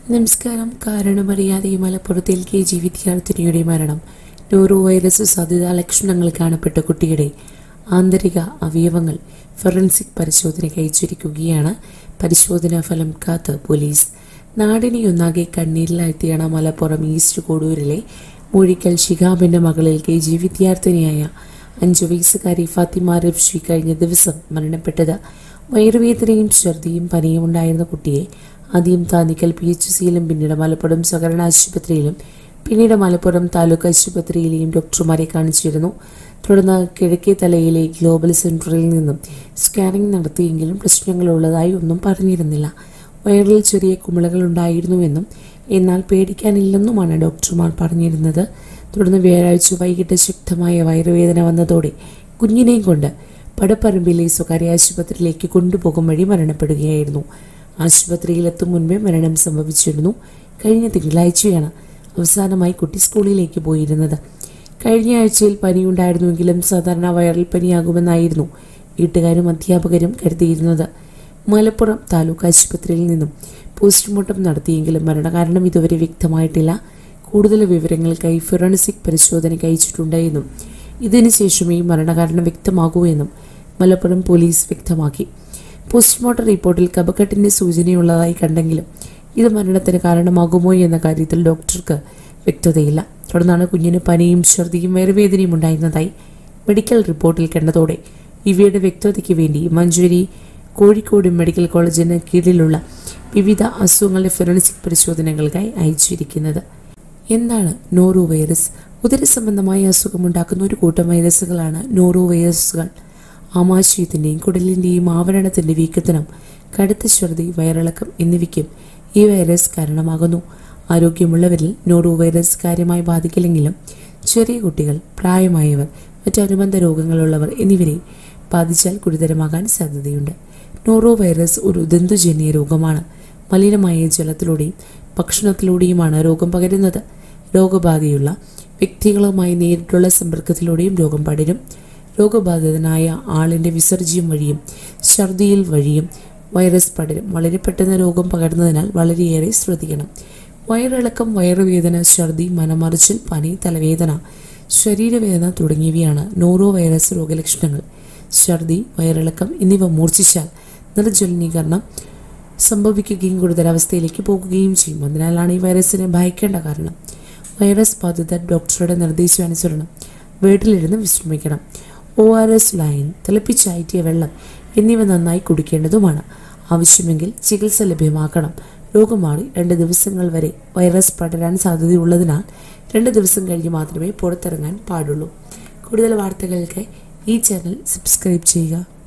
നമസ്കാരം കാരണമറിയാതെ മലപ്പുറത്ത് L K G വിദ്യാർത്ഥിനിയുടെ മരണം ന്യൂറോ വൈറസ് സാധ്യതാ ലക്ഷണങ്ങൾ കാണപ്പെട്ട കുട്ടിയുടെ ആന്തരിക അവയവങ്ങൾ ഫോറൻസിക് പരിശോധനയ്ക്ക് അയച്ചിരിക്കുകയാണ് പരിശോധനാ ഫലം കാത്ത് പോലീസ് നാടിനെ ഒന്നാകെ കണ്ണീരിലാഴ്ത്തിയാണ് മലപ്പുറം ഈസ്റ്റ് കോടൂരിലെ മൂഴിക്കൽ ശിഹാബിന്റെ മകളിൽ കെ ജി വിദ്യാർത്ഥിനിയായ അഞ്ചു വയസ്സുകാരി ഫാത്തിമ റഫ്ഷി കഴിഞ്ഞ ദിവസം മരണപ്പെട്ടത് വയറുവേദനയും ഛർദിയും പനിയും ഉണ്ടായിരുന്ന കുട്ടിയെ ആദ്യം താന്നിക്കൽ പി എച്ച് സിയിലും പിന്നീട് മലപ്പുറം സഹകരണ ആശുപത്രിയിലും പിന്നീട് മലപ്പുറം താലൂക്ക് ആശുപത്രിയിലെയും ഡോക്ടർമാരെ കാണിച്ചിരുന്നു തുടർന്ന് കിഴക്കേ തലയിലെ ഗ്ലോബൽ സെന്ററിൽ നിന്നും സ്കാനിംഗ് നടത്തിയെങ്കിലും പ്രശ്നങ്ങളുള്ളതായി ഒന്നും പറഞ്ഞിരുന്നില്ല വയറിൽ ചെറിയ കുമിളകൾ ഉണ്ടായിരുന്നുവെന്നും എന്നാൽ പേടിക്കാനില്ലെന്നുമാണ് ഡോക്ടർമാർ പറഞ്ഞിരുന്നത് തുടർന്ന് വ്യാഴാഴ്ച വൈകിട്ട് ശക്തമായ വയറുവേദന വന്നതോടെ കുഞ്ഞിനെയും കൊണ്ട് പടപ്പറമ്പിലെ സ്വകാര്യ ആശുപത്രിയിലേക്ക് കൊണ്ടുപോകും വഴി മരണപ്പെടുകയായിരുന്നു ആശുപത്രിയിലെത്തും മുൻപേ മരണം സംഭവിച്ചിരുന്നു കഴിഞ്ഞ തിങ്കളാഴ്ചയാണ് അവസാനമായി കുട്ടി സ്കൂളിലേക്ക് പോയിരുന്നത് കഴിഞ്ഞ ആഴ്ചയിൽ പനിയുണ്ടായിരുന്നുവെങ്കിലും സാധാരണ വൈറൽ പനിയാകുമെന്നായിരുന്നു വീട്ടുകാരും അധ്യാപകരും കരുതിയിരുന്നത് മലപ്പുറം താലൂക്ക് ആശുപത്രിയിൽ നിന്നും പോസ്റ്റ്മോർട്ടം നടത്തിയെങ്കിലും മരണകാരണം ഇതുവരെ വ്യക്തമായിട്ടില്ല കൂടുതൽ വിവരങ്ങൾക്കായി ഫോറൻസിക് പരിശോധനയ്ക്ക് അയച്ചിട്ടുണ്ട് എന്നും ഇതിനുശേഷം ഈ മരണകാരണം വ്യക്തമാകൂ എന്നും മലപ്പുറം പോലീസ് വ്യക്തമാക്കി പോസ്റ്റ്മോർട്ടം റിപ്പോർട്ടിൽ കപക്കെട്ടിന്റെ സൂചനയുള്ളതായി കണ്ടെങ്കിലും ഇത് മരണത്തിന് കാരണമാകുമോ എന്ന കാര്യത്തിൽ ഡോക്ടർക്ക് വ്യക്തതയില്ല തുടർന്നാണ് കുഞ്ഞിന് പനിയും ഛർദിയും വയറുവേദനയും ഉണ്ടായിരുന്നതായി മെഡിക്കൽ റിപ്പോർട്ടിൽ കണ്ടതോടെ ഇവയുടെ വ്യക്തതയ്ക്ക് വേണ്ടി മഞ്ചേരി കോഴിക്കോട് മെഡിക്കൽ കോളേജിന് കീഴിലുള്ള വിവിധ അസുഖങ്ങളുടെ ഫോറൻസിക് പരിശോധനകൾക്കായി അയച്ചിരിക്കുന്നത് എന്താണ് നോറോ വൈറസ് ഉദര സംബന്ധമായ അസുഖമുണ്ടാക്കുന്ന ഒരു കൂട്ടം വൈറസുകളാണ് നോറോ വൈറസുകൾ ആമാശയത്തിൻ്റെയും കുടലിൻ്റെയും ആവരണത്തിൻ്റെ വീക്കത്തിനും കടുത്ത ഛർദി വയറിളക്കം എന്നിവയ്ക്കും ഈ വൈറസ് കാരണമാകുന്നു ആരോഗ്യമുള്ളവരിൽ നോറോ വൈറസ് കാര്യമായി ബാധിക്കില്ലെങ്കിലും ചെറിയ കുട്ടികൾ പ്രായമായവർ മറ്റ് അനുബന്ധ രോഗങ്ങളുള്ളവർ എന്നിവരെ ബാധിച്ചാൽ ഗുരുതരമാകാൻ സാധ്യതയുണ്ട് നോറോ വൈറസ് ഒരു ദന്തുജന്യ രോഗമാണ് മലിനമായ ജലത്തിലൂടെയും ഭക്ഷണത്തിലൂടെയുമാണ് രോഗം പകരുന്നത് രോഗബാധയുള്ള വ്യക്തികളുമായി നേരിട്ടുള്ള സമ്പർക്കത്തിലൂടെയും രോഗം പടരും രോഗബാധിതനായ ആളിന്റെ വിസർജ്യം വഴിയും ഛർദിയിൽ വഴിയും വൈറസ് പടരും വളരെ പെട്ടെന്ന് രോഗം പകരുന്നതിനാൽ വളരെയേറെ ശ്രദ്ധിക്കണം വയറിളക്കം വയറുവേദന ഛർദി മനമറിച്ചിൽ പനി തലവേദന ശരീരവേദന തുടങ്ങിയവയാണ് നോറോ വൈറസ് രോഗലക്ഷണങ്ങൾ ഛർദി വയറിളക്കം എന്നിവ മൂർച്ഛിച്ചാൽ നിർജ്ജലീകരണം സംഭവിക്കുകയും ഗുരുതരാവസ്ഥയിലേക്ക് പോകുകയും ചെയ്യും അതിനാലാണ് ഈ വൈറസിനെ ഭയക്കേണ്ട കാരണം വൈറസ് ബാധിത ഡോക്ടറുടെ നിർദ്ദേശാനുസരണം വീട്ടിലിരുന്ന് വിശ്രമിക്കണം ഒ ആർ എസ് ലൈൻ തിളപ്പിച്ചാറ്റിയ വെള്ളം എന്നിവ നന്നായി കുടിക്കേണ്ടതുമാണ് ആവശ്യമെങ്കിൽ ചികിത്സ ലഭ്യമാക്കണം രോഗം മാറി രണ്ട് ദിവസങ്ങൾ വരെ വൈറസ് പടരാൻ സാധ്യതയുള്ളതിനാൽ രണ്ട് ദിവസം കഴിഞ്ഞ് മാത്രമേ പുറത്തിറങ്ങാൻ പാടുള്ളൂ കൂടുതൽ വാർത്തകൾക്ക് ഈ ചാനൽ സബ്സ്ക്രൈബ് ചെയ്യുക